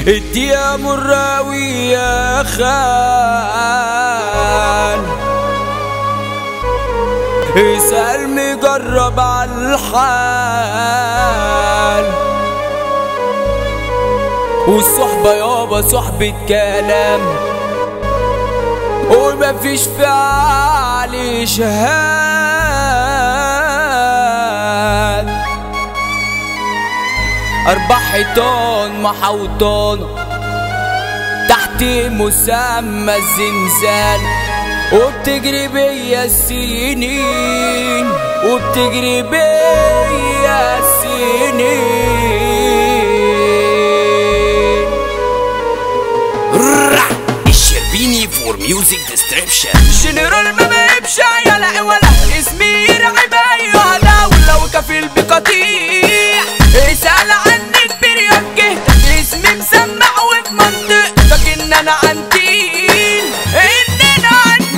اديها مراوي يا خال اسأل مجرب على الحال والصحبة يابا صحبة كلام ومفيش فعل شهاد أربع حيطان محوطانة تحت مسمى الزنزان وبتجري بيا السنين وبتجري بيا السنين الشربيني فور ميوزك ديستريبشن جنرال ما بقيبش يلا ولا اسمي يرعب ايوه ولو كفيل بقطيع اسأل عني كبير يوجه اسمي مسمع وفي منطقتك ان انا عنتيل ان انا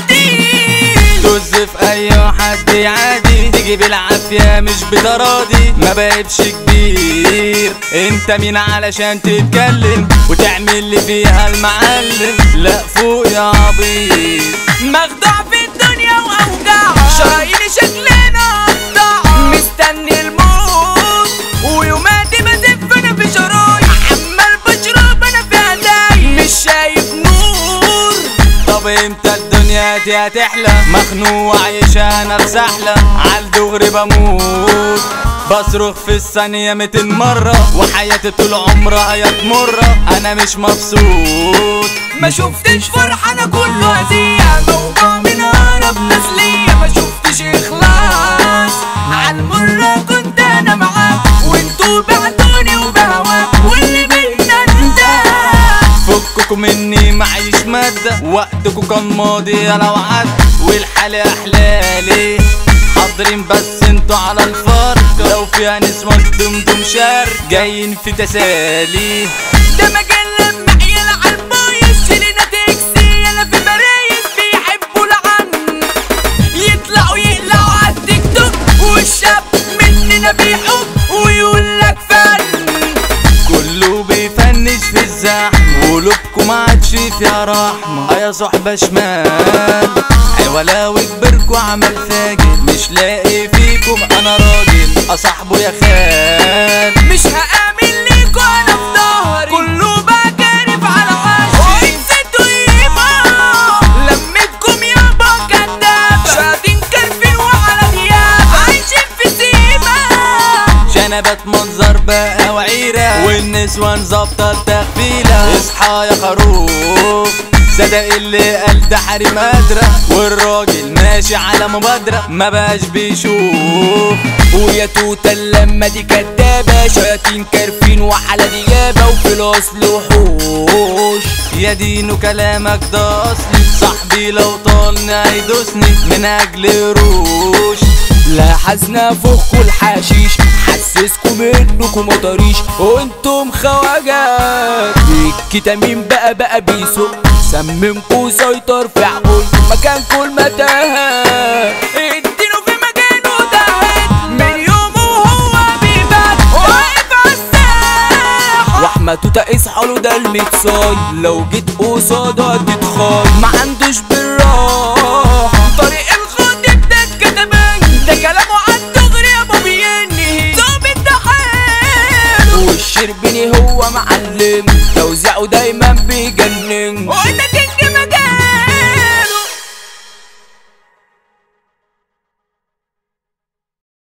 عنتيل طز في اي حد عادي تيجي بالعافية مش بتراضي ما بقيبش كبير انت مين علشان تتكلم وتعمل لي فيها المعلم لا فوق يا عبيط مخدوع في الدنيا واوجاع شراييني شكلنا قطع مستني الموت ويوماتي بزف انا في شرايين عمال بشرب انا في هدايا مش شايف نور طب امتى الدنيا دي هتحلى مخنوق عايش انا في سحلة عالدغري بموت بصرخ في الثانية ميتين مرة وحياتي طول عمرها هي مرة انا مش مبسوط ما شفتش فرحة انا كله هزيع موضوع من اقرب تسلية ما شفتش اخلاص عالمرة كنت انا معاك وانتوا بعتوني وبهواك واللي بينا انتهى فككوا مني معيش مادة وقتكوا كان ماضي لو عد والحال احلالي حاضرين بس انتوا على الفرق لو فيها نسوان دمدم شر جايين في تسالي ده مجال لما عيال عالبايظ شيلنا تاكسي يلا في باريس بيحبوا العن يطلعوا يقلعوا عالتيك توك والشاب مننا بيحب ويقول لك فن كله بيفنش في الزحمة قلوبكم ما عادش فيها رحمة يا صحبة شمال ولاوي كبركوا عمل فاجر مش لاقي فيكم انا راجل اصاحبه يا خال مش هآمن ليكوا انا في ظهري كله بقى كارف على عاشي نسيتوا قيمة لمتكم يابا كداب شاهدين كارفين وعلى غياب عايشين في سيما شنبات منظر بقى وعيرة والنسوان ظابطة التخفيلة اصحى يا خروف صدق اللي قال ده حريم قادرة والراجل ماشي على مبادرة ما بقاش بيشوف ويا توتة اللمة دي كدابة شياطين كارفين وعلى ديابة وفي الأصل وحوش يا دينو كلامك ده اصلي صاحبي لو طالني هيدوسني من اجل روش لا حزنا فوقكوا الحشيش حسسكم انكم مطريش وانتم خواجات الكتامين بقى بقى بيسوق سممكوا سيطر في عقولكم مكانكوا المتاهة اديله في مكانه دهت من يومه وهو بيبات واقف عالساحة واحمد توتا اصحى له ده المتصاي لو جيت قصاده هتتخاي ما عندوش بالراحة طريق الخاطب ده اتكتبان ده كلامه عن دغري يا ابو بينهي ظابط ده حاله والشربيني هو معلم توزيعه دايما بيجنن وده